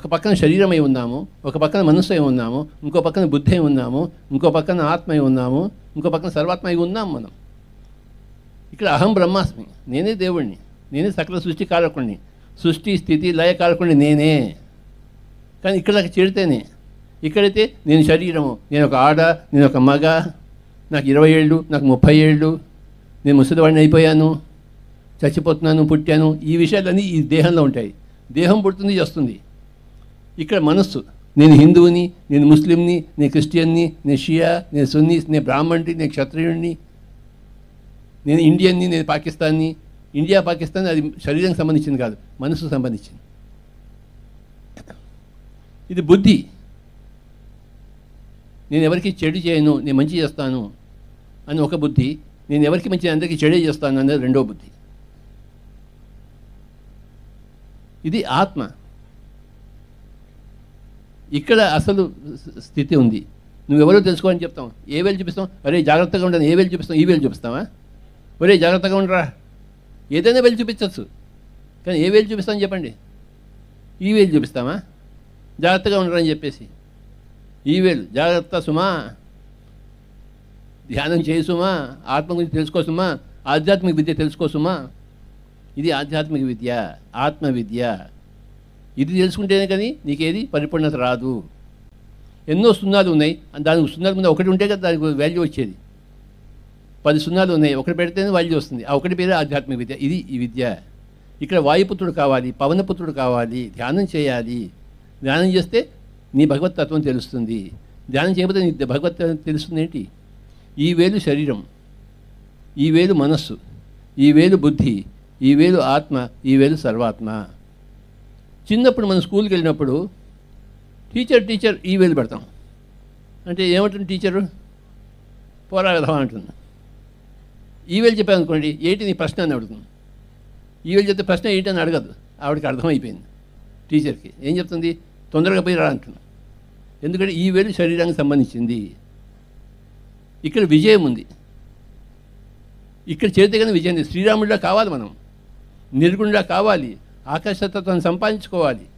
ఒక పక్కన శరీరమై ఉన్నాము ఒక పక్కన మనస్సు అయి ఉన్నాము ఇంకో పక్కన బుద్ధి అయి ఉన్నాము ఇంకో పక్కన ఆత్మ అయి ఉన్నాము ఇంకో పక్కన సర్వాత్మ అయి ఉన్నాము మనం ఇక్కడ అహం బ్రహ్మాస్మి నేనే దేవుణ్ణి నేనే సకల సృష్టి కారకుణ్ణి సృష్టి స్థితి లయ కారకుణ్ణి నేనే కానీ ఇక్కడ చేరితేనే ఇక్కడైతే నేను శరీరము నేను ఒక ఆడ నేను ఒక మగ నాకు ఇరవై ఏళ్ళు నాకు ముప్పై ఏళ్ళు నేను ముసలివాడిని అయిపోయాను చచ్చిపోతున్నాను పుట్టాను ఈ విషయాలన్నీ ఈ దేహంలో ఉంటాయి దేహం పుడుతుంది చేస్తుంది ఇక్కడ మనస్సు నేను హిందువుని నేను ముస్లింని నేను క్రిస్టియన్ని నేను షియా నేను సున్నీ నేను బ్రాహ్మణుడి నేను క్షత్రియుడిని నేను ఇండియన్ని నేను పాకిస్తాన్ని ఇండియా పాకిస్తాన్ అది శరీరానికి సంబంధించింది కాదు మనసుకు సంబంధించింది ఇది బుద్ధి నేను ఎవరికి చెడు చేయను నేను మంచి చేస్తాను అని ఒక బుద్ధి నేను ఎవరికి మంచి అందరికీ చెడే చేస్తాను అనేది రెండో బుద్ధి ఇది ఆత్మ ఇక్కడ అసలు స్థితి ఉంది నువ్వెవరో తెలుసుకోవాలని చెప్తాం ఏ వేలు చూపిస్తాం అరే జాగ్రత్తగా ఉండని ఏ వేలు చూపిస్తాం ఈ వేలు చూపిస్తావా ఒరే జాగ్రత్తగా ఉండరా ఏదైనా వేలు చూపించవచ్చు కానీ ఏ వేలు చూపిస్తామని చెప్పండి ఈ వేలు చూపిస్తామా జాగ్రత్తగా ఉండరా అని చెప్పేసి ఈ వేలు జాగ్రత్త సుమా ధ్యానం చేయి సుమా ఆత్మ గురించి తెలుసుకో సుమా ఆధ్యాత్మిక విద్య తెలుసుకో సుమా ఇది ఆధ్యాత్మిక విద్య ఆత్మ విద్య ఇది తెలుసుకుంటేనే కానీ నీకేది పరిపూర్ణత రాదు ఎన్నో సున్నాలు ఉన్నాయి దానికి సున్నాల మీద ఒకటి ఉంటే కదా దానికి వాల్యూ వచ్చేది పది సున్నాలు ఉన్నాయి ఒకటి పెడితేనే వాల్యూ వస్తుంది ఆ ఒకటి పేరే ఆధ్యాత్మిక విద్య ఇది ఈ విద్య ఇక్కడ వాయుపుత్రుడు కావాలి పవనపుత్రుడు కావాలి ధ్యానం చేయాలి ధ్యానం చేస్తే నీ భగవత్ తత్వం తెలుస్తుంది ధ్యానం చేయకపోతే నీ భగవత్ తత్వం తెలుస్తుంది ఏంటి ఈ వేలు శరీరం ఈ వేలు మనస్సు ఈ వేలు బుద్ధి ఈ వేలు ఆత్మ ఈ వేలు సర్వాత్మ చిన్నప్పుడు మనం స్కూల్కి వెళ్ళినప్పుడు టీచర్ టీచర్ ఈ వేలు పెడతాం అంటే ఏమంటుంది టీచరు పోరా విధవా అంటుంది ఈ వేలు చెప్పాను అనుకోండి ఏంటి నీ ప్రశ్న అని అడుగుతుంది ఈ వేలు చెప్తే ప్రశ్న ఏంటని అడగదు ఆవిడకి అర్థమైపోయింది టీచర్కి ఏం చెప్తుంది తొందరగా పోయి రా అంటుంది ఎందుకంటే ఈ వేలు శరీరానికి సంబంధించింది ఇక్కడ విజయం ఉంది ఇక్కడ చేరితే కానీ విజయం లేదు శ్రీరాముడిలా కావాలి మనం నిర్గుణులా కావాలి ఆకర్షతత్వాన్ని సంపాదించుకోవాలి